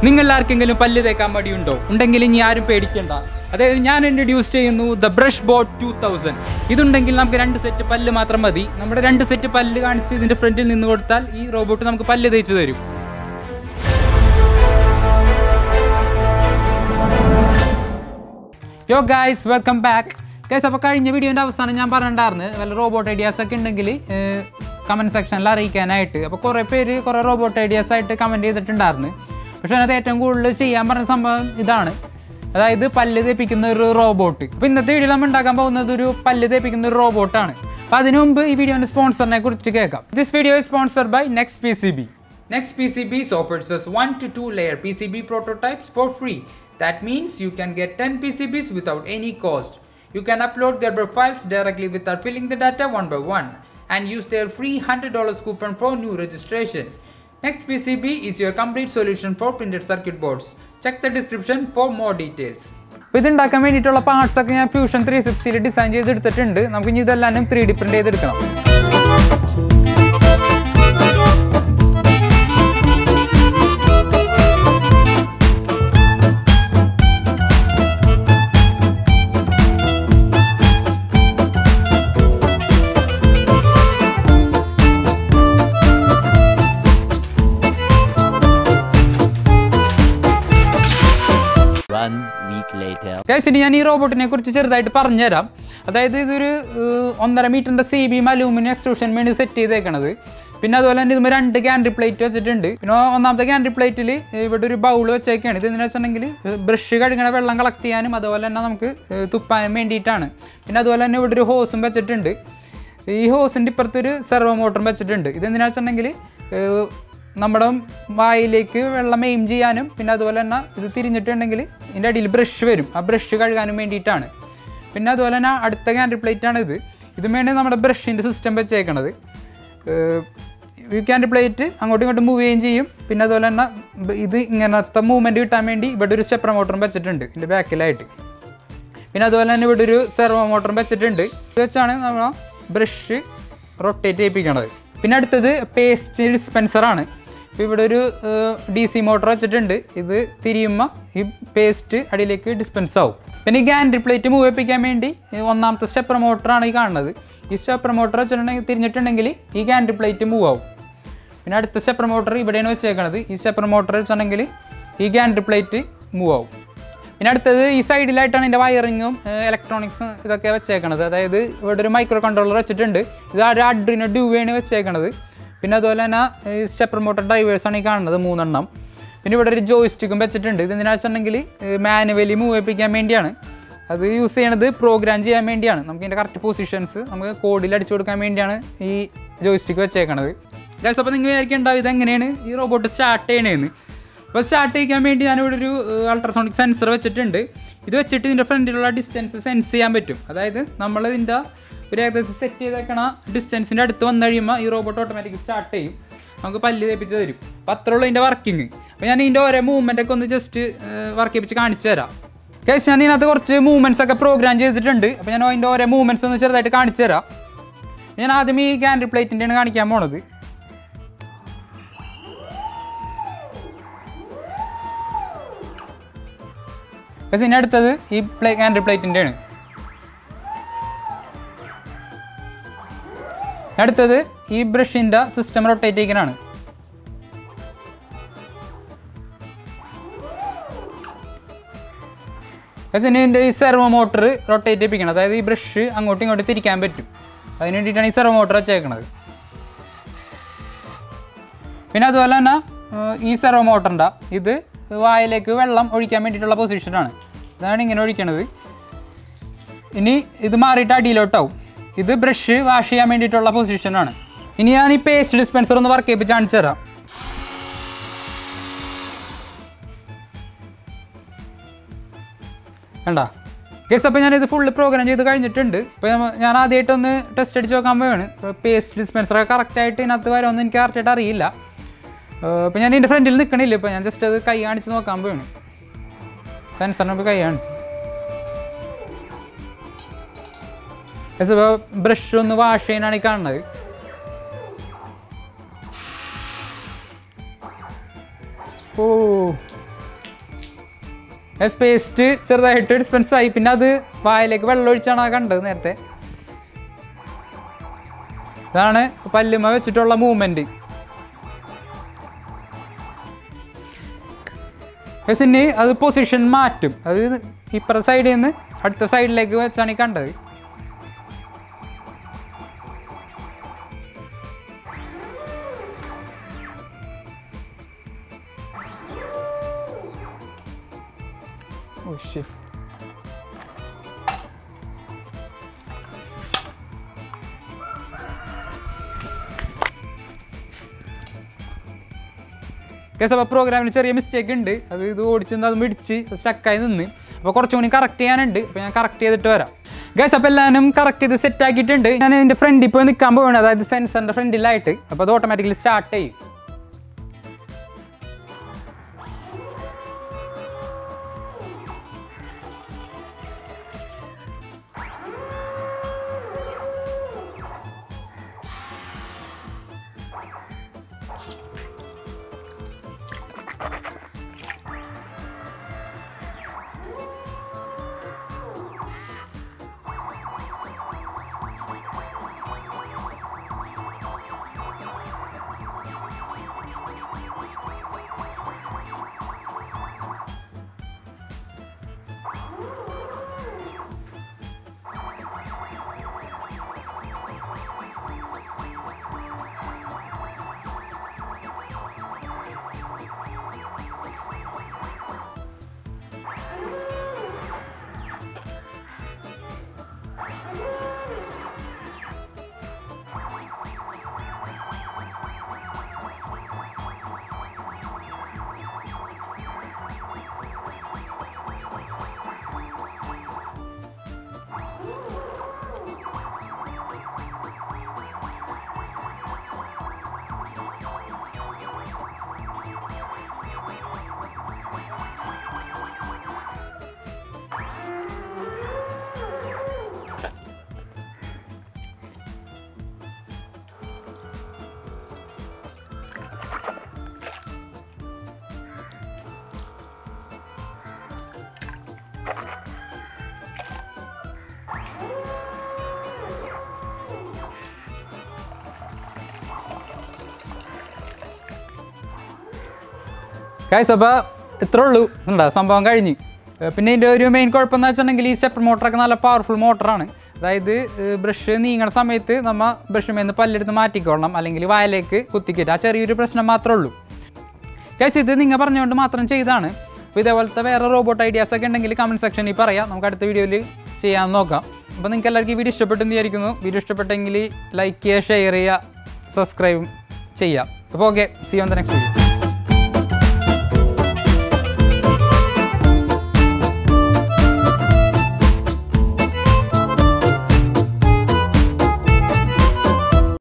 നിങ്ങൾ ആർക്കെങ്കിലും പല്ല് തേക്കാൻ മടിയുണ്ടോ ഉണ്ടെങ്കിൽ ഇനി ആരും പേടിക്കണ്ട അതായത് ഞാൻ ഇൻട്രൊഡ്യൂസ് ചെയ്യുന്നു the brush bot two thousand ഇതുണ്ടെങ്കിൽ നമുക്ക് രണ്ട് സെറ്റ് പല്ല് മാത്രം മതി നമ്മുടെ രണ്ട് സെറ്റ് പല്ല് കാണിച്ച് ഇതിന്റെ ഫ്രണ്ടിൽ നിന്ന് കൊടുത്താൽ ഈ റോബോട്ട് നമുക്ക് പല്ല് തേച്ച് തരും യോ ഗായ്സ് വെൽക്കം ബാക്ക് ഗൈസ് അപ്പോൾ കഴിഞ്ഞ വീഡിയോൻ്റെ അവസാനം ഞാൻ പറഞ്ഞിട്ടുണ്ടായിരുന്നു വല്ല റോബോട്ട് ഐഡിയാസ് ഒക്കെ ഉണ്ടെങ്കിൽ കമൻറ്റ് സെക്ഷനിൽ അറിയിക്കാനായിട്ട് അപ്പോൾ കുറേ പേര് കുറേ റോബോട്ട് ഐഡിയാസ് ആയിട്ട് കമൻറ്റ് ചെയ്തിട്ടുണ്ടായിരുന്നു പക്ഷേ അതിനകത്ത് ഏറ്റവും കൂടുതൽ ചെയ്യാൻ പറഞ്ഞ സംഭവം ഇതാണ് അതായത് പല്ല് തേപ്പിക്കുന്ന ഒരു റോബോട്ട് അപ്പോൾ ഇന്നത്തെ വീഡിയോ നമ്മൾ ഉണ്ടാക്കാൻ പോകുന്നത് ഒരു പല്ല് തേപ്പിക്കുന്ന ഒരു റോബോട്ടാണ് അപ്പോൾ അതിനു മുമ്പ് ഈ വീഡിയോൻ്റെ സ്പോൺസറിനെ കുറിച്ച് കേൾക്കാം this video is sponsored by next P C B Next PCBs offers us 1 to 2 layer PCB prototypes for free. That means you can get 10 PCBs without any cost. You can upload Gerber files directly without filling the data one by one and use their free $100 coupon for new registration. Next PCB is your complete solution for printed circuit boards. Check the description for more details. ഇത് ഉണ്ടാക്കാൻ വേണ്ടിയിട്ടുള്ള parts ഒക്കെ ഞാൻ fusion three സിക്സ്റ്റിയിൽ design ചെയ്തെടുത്തിട്ടുണ്ട് നമുക്ക് ഇനി ഇതെല്ലാം three D print ചെയ്തെടുക്കണം One week later. ഗൈസ് ഇനി ഞാൻ ഈ റോബോട്ടിനെ കുറിച്ച് ചെറുതായിട്ട് പറഞ്ഞുതരാം അതായത് ഇതൊരു ഏഹ്, ഒന്നര മീറ്ററിൻ്റെ സി ബി അലൂമിനിയം എക്സ്ട്രൂഷൻ വേണ്ടി സെറ്റ് ചെയ്തേക്കണത് പിന്നെ അതുപോലെ തന്നെ ഇതുമ്പോൾ രണ്ട് ക്യാൻഡി പ്ലേറ്റ് വെച്ചിട്ടുണ്ട് പിന്നെ ഒന്നാമത്തെ ക്യാൻഡി പ്ലേറ്റിൽ ഇവിടെ ഒരു ബൗൾ വെച്ചേക്കാണ് ഇത് എന്തിനാ വെച്ചിട്ടുണ്ടെങ്കിൽ ബ്രഷ് കഴുകണ വെള്ളം കളക്ട് ചെയ്യാനും അതുപോലെ തന്നെ നമുക്ക് ഏഹ്, തുപ്പാനും വേണ്ടിയിട്ടാണ് പിന്നെ അതുപോലെ തന്നെ ഇവിടെ ഒരു ഹോസും വെച്ചിട്ടുണ്ട് ഈ ഹോസിൻ്റെ ഇപ്പുറത്തൊരു സെർവോ മോട്ടറും വെച്ചിട്ടുണ്ട് ഇത് എന്തിനാ വെച്ചിട്ടുണ്ടെങ്കിൽ ഏഹ്, നമ്മുടെ വായിലേക്ക് വെള്ളം എയിം ചെയ്യാനും പിന്നെ അതുപോലെ തന്നെ ഇത് തിരിഞ്ഞിട്ടുണ്ടെങ്കിൽ ഇതിൻ്റെ അടിയിൽ ബ്രഷ് വരും ആ ബ്രഷ് കഴുകാനും വേണ്ടിയിട്ടാണ് പിന്നെ അതുപോലെ തന്നെ അടുത്ത ക്യാൻഡി പ്ലേറ്റ് ആണ് ഇത് ഇത് വേണ്ടി നമ്മുടെ ബ്രഷിൻ്റെ സിസ്റ്റം വെച്ചേക്കണത് ഈ ക്യാൻഡി പ്ലേറ്റ് അങ്ങോട്ടും ഇങ്ങോട്ടും മൂവ് ചെയ്യുകയും ചെയ്യും പിന്നെ അതുപോലെ തന്നെ ബ- ഇത് ഇങ്ങനത്തെ മൂവ്മെൻറ്റ് കിട്ടാൻ വേണ്ടി ഇവിടെ ഒരു സ്റ്റെപ്പർ മോട്ടറും വെച്ചിട്ടുണ്ട് ഇതിൻ്റെ ബാക്കിലായിട്ട് പിന്നെ അതുപോലെ തന്നെ ഇവിടെ ഒരു സെർവോ മോട്ടറും വെച്ചിട്ടുണ്ട് ഇത് വെച്ചാണ് നമ്മൾ ബ്രഷ് റൊട്ടേറ്റ് ചെയ്യിപ്പിക്കണത് പിന്നെ അടുത്തത് പേസ്റ്റ് ഡിസ്പെൻസറാണ് ഇപ്പോൾ ഇവിടെ ഒരു ഡി സി മോട്ടർ വെച്ചിട്ടുണ്ട് ഇത് തിരിയുമ്പോൾ ഈ പേസ്റ്റ് അടിയിലേക്ക് ഡിസ്പെൻസ് ആവും പിന്നെ ഈ ഗാൻഡ്രി പ്ലേറ്റ് മൂവ് ചെയ്യിപ്പിക്കാൻ വേണ്ടി ഈ ഒന്നാമത്തെ സ്റ്റെപ്പർ മോട്ടറാണ് ഈ കാണുന്നത് ഈ സ്റ്റെപ്പർ മോട്ടർ വെച്ചിട്ടുണ്ടെങ്കിൽ തിരിഞ്ഞിട്ടുണ്ടെങ്കിൽ ഈ ഗാൻഡ്രി പ്ലേറ്റ് മൂവ് ആവും പിന്നെ അടുത്ത സ്റ്റെപ്പർ മോട്ടർ ഇവിടെയാണ് വെച്ചേക്കണത് ഈ സ്റ്റെപ്പർ മോട്ടർ വെച്ചിട്ടുണ്ടെങ്കിൽ ഈ ഗാൻഡ്രി പ്ലേറ്റ് മൂവ് ആവും പിന്നെ അടുത്തത് ഈ സൈഡിലായിട്ടാണ് ഇതിൻ്റെ വയറിങ്ങും ഇലക്ട്രോണിക്സും ഇതൊക്കെ വെച്ചേക്കണത് അതായത് ഇവിടെ ഒരു മൈക്രോ കൺട്രോളർ വെച്ചിട്ടുണ്ട് ഇത് ഒരു അഡ്രിനോ ഡ്യൂവേണ് വെച്ചേക്കണത് പിന്നെ അതുപോലെ തന്നെ ഈ സ്റ്റെപ്പർ മോട്ടർ ഡ്രൈവേഴ്സാണ് ഈ കാണുന്നത് മൂന്നെണ്ണം പിന്നെ ഇവിടെ ഒരു ജോയിസ്റ്റിക്കും വെച്ചിട്ടുണ്ട് ഇത് എന്തിനാ വെച്ചിട്ടുണ്ടെങ്കിൽ മാനുവലി മൂവ് ചെയ്യിപ്പിക്കാൻ വേണ്ടിയാണ് അത് യൂസ് ചെയ്യണത് പ്രോഗ്രാം ചെയ്യാൻ വേണ്ടിയാണ് നമുക്ക് ഇതിൻ്റെ കറക്റ്റ് പൊസിഷൻസ് നമുക്ക് കോഡിൽ അടിച്ചു കൊടുക്കാൻ വേണ്ടിയാണ് ഈ ജോയിസ്റ്റിക്ക് വെച്ചേക്കണത് ഗൈസ് അപ്പോൾ നിങ്ങൾ വിചാരിക്കേണ്ടാവും ഇതെങ്ങനെയാണ് ഈ റോബോട്ട് സ്റ്റാർട്ട് ചെയ്യണേന്ന് അപ്പോൾ സ്റ്റാർട്ട് ചെയ്യാൻ വേണ്ടി ഞാനിവിടെ ഒരു അൾട്രാസോണിക് സെൻസർ വെച്ചിട്ടുണ്ട് ഇത് വെച്ചിട്ട് ഇതിൻ്റെ ഫ്രണ്ടിലുള്ള ഡിസ്റ്റൻസ് സെൻസ് ചെയ്യാൻ പറ്റും അതായത് നമ്മൾ ഇതിൻ്റെ ഒരു ഏകദേശം സെറ്റ് ചെയ്തേക്കണ ഡിസ്റ്റൻസിൻ്റെ അടുത്ത് വന്നു കഴിയുമ്പോൾ ഈ റോബോട്ട് ഓട്ടോമാറ്റിക് സ്റ്റാർട്ട് ചെയ്യും നമുക്ക് പല്ല് തേപ്പിച്ച് തരും അപ്പോൾ അത്രയുള്ള ഇതിൻ്റെ വർക്കിംഗ് അപ്പോൾ ഞാൻ ഇതിൻ്റെ ഓരോ മൂവ്മെൻ്റ് ഒക്കെ ഒന്ന് ജസ്റ്റ് വർക്ക് ചെയ്യിപ്പിച്ച് കാണിച്ചു തരാം കേസ് ഞാൻ ഇതിനകത്ത് കുറച്ച് മൂവ്മെൻറ്റ്സ് ഒക്കെ പ്രോഗ്രാം ചെയ്തിട്ടുണ്ട് അപ്പോൾ ഞാൻ അതിൻ്റെ ഓരോ മൂവ്മെൻറ്റ്സ് ഒന്ന് ചെറുതായിട്ട് കാണിച്ചു തരാം ഞാൻ ആദ്യം ഈ ക്യാൻഡിൽ പ്ലേറ്റിൻ്റെയാണ് കാണിക്കാൻ പോണത് പക്ഷേ ഇനി അടുത്തത് ഈ പ്ലേ ക്യാൻഡിൽ പ്ലേറ്റിൻ്റെ ആണ് അടുത്തത് ഈ ബ്രഷിൻ്റെ സിസ്റ്റം റൊട്ടേറ്റ് ചെയ്യിക്കാനാണ് പക്ഷേ ഇനി ഇതിൻ്റെ ഈ സെർവോ മോട്ടർ റൊട്ടേറ്റ് ചെയ്യിപ്പിക്കണം അതായത് ഈ ബ്രഷ് അങ്ങോട്ടും ഇങ്ങോട്ടും തിരിക്കാൻ പറ്റും അതിന് വേണ്ടിയിട്ടാണ് ഈ സെർവോ മോട്ടർ വെച്ചേക്കണത് പിന്നെ അതുപോലെ തന്നെ ഏഹ്, ഈ സെർവോ മോട്ടറിൻ്റെ ഇത് വായിലേക്ക് വെള്ളം ഒഴിക്കാൻ വേണ്ടിയിട്ടുള്ള പൊസിഷനാണ് ഇതാണ് ഇങ്ങനെ ഒഴിക്കണത് ഇനി ഇത് മാറിയിട്ട് അടിയിലോട്ടാവും ഇത് ബ്രഷ് വാഷ് ചെയ്യാൻ വേണ്ടിയിട്ടുള്ള പൊസിഷനാണ് ഇനി ഞാൻ ഈ പേസ്റ്റ് ഡിസ്പെൻസർ ഒന്ന് വർക്ക് ചെയ്യിപ്പിച്ച് കാണിച്ചു തരാം വേണ്ട ഗസ് അപ്പോൾ ഞാനിത് ഫുള്ള് പ്രോഗ്രാം ചെയ്ത് കഴിഞ്ഞിട്ടുണ്ട് ഇപ്പോൾ ഞാൻ ആദ്യമായിട്ടൊന്ന് ടെസ്റ്റ് അടിച്ച് നോക്കാൻ പോവാണ് ഇപ്പോൾ പേസ്റ്റ് ഡിസ്പെൻസറൊക്കെ കറക്റ്റായിട്ട് ഇതിനകത്ത് വരുമെന്ന് എനിക്ക് കറക്റ്റായിട്ട് അറിയില്ല ഇപ്പോൾ ഞാൻ ഇതിൻ്റെ ഫ്രണ്ടിൽ നിൽക്കണില്ല ഇപ്പോൾ ഞാൻ ജസ്റ്റ് അത് കൈ കാണിച്ച് നോക്കാൻ പോവാണ് സെൻസറിനൊക്കെ കൈ കാണിച്ച് ഗസ് ഇപ്പോൾ ബ്രഷ് ഒന്ന് വാഷ് ചെയ്യാനാണ് ഈ കാണുന്നത് ഓ പേസ്റ്റ് ചെറുതായിട്ട് ഡിസ്പെൻസ് ആയി പിന്നെ അത് വായിലേക്ക് വെള്ളം ഒഴിച്ചാണ് ആ കണ്ടത് നേരത്തെ ഇതാണ് പല്ലുമ വെച്ചിട്ടുള്ള മൂവ്മെൻറ്റ് ഇനി അത് പൊസിഷൻ മാറ്റും അത് ഇപ്പുറത്തെ സൈഡിൽ നിന്ന് അടുത്ത സൈഡിലേക്ക് വെച്ചാണ് ഈ കണ്ടത് Oh shit. കേസ് അപ്പോൾ പ്രോഗ്രാമിന് ചെറിയ മിസ്റ്റേക്ക് ഉണ്ട് അത് ഇത് ഓടിച്ചെന്ന് അത് മിടിച്ച് സ്റ്റക്കായി നിന്ന് അപ്പോൾ കുറച്ചും കൂടി കറക്റ്റ് ചെയ്യാനുണ്ട് അപ്പോൾ ഞാൻ കറക്റ്റ് ചെയ്തിട്ട് വരാം ഗൈസ് അപ്പോൾ എല്ലാവരും കറക്റ്റ് ചെയ്ത് സെറ്റ് ആക്കിയിട്ടുണ്ട് ഞാൻ എൻ്റെ ഫ്രണ്ടിൽ പോയി നിൽക്കാൻ പോവാണ് അതായത് സെൻസറിൻ്റെ ഫ്രണ്ടിലായിട്ട് അപ്പോൾ അത് ഓട്ടോമാറ്റിക്കലി സ്റ്റാർട്ട് ചെയ്യും ഗൈസ് അപ്പോൾ ഇത്രേ ഉള്ളൂ ഉണ്ടോ സംഭവം കഴിഞ്ഞ് ഏർ പിന്നെ ഇതിൻ്റെ ഒരു മെയിൻ കുഴപ്പമെന്ന് വെച്ചിട്ടുണ്ടെങ്കിൽ ഈ സ്റ്റെപ്പ് മോട്ടറൊക്കെ നല്ല പവർഫുൾ മോട്ടറാണ് അതായത് ബ്രഷ് നീങ്ങണ സമയത്ത് നമ്മൾ ബ്രഷുമേൽ നിന്ന് പല്ലെടുത്ത് മാറ്റിക്കൊള്ളണം അല്ലെങ്കിൽ വായലേക്ക് കുത്തിക്കിട്ട് ആ ചെറിയൊരു പ്രശ്നം മാത്രമേ ഉള്ളൂ ഗൈസ് ഇത് നിങ്ങൾ പറഞ്ഞുകൊണ്ട് മാത്രം ചെയ്താണ് അപ്പോൾ ഇതേപോലത്തെ വേറെ റോബോട്ട് ഐഡിയാസ് ഒക്കെ ഉണ്ടെങ്കിൽ കമൻറ്റ് സെക്ഷനിൽ പറയാം നമുക്ക് അടുത്ത വീഡിയോയിൽ ചെയ്യാൻ നോക്കാം അപ്പോൾ നിങ്ങൾക്ക് എല്ലാവർക്കും ഈ വീഡിയോ ഇഷ്ടപ്പെട്ടെന്ന് വിചാരിക്കുന്നു വീഡിയോ ഇഷ്ടപ്പെട്ടെങ്കിൽ ലൈക്ക് ചെയ്യുക ഷെയർ ചെയ്യുക സബ്സ്ക്രൈബും ചെയ്യുക അപ്പോൾ okay see on the next video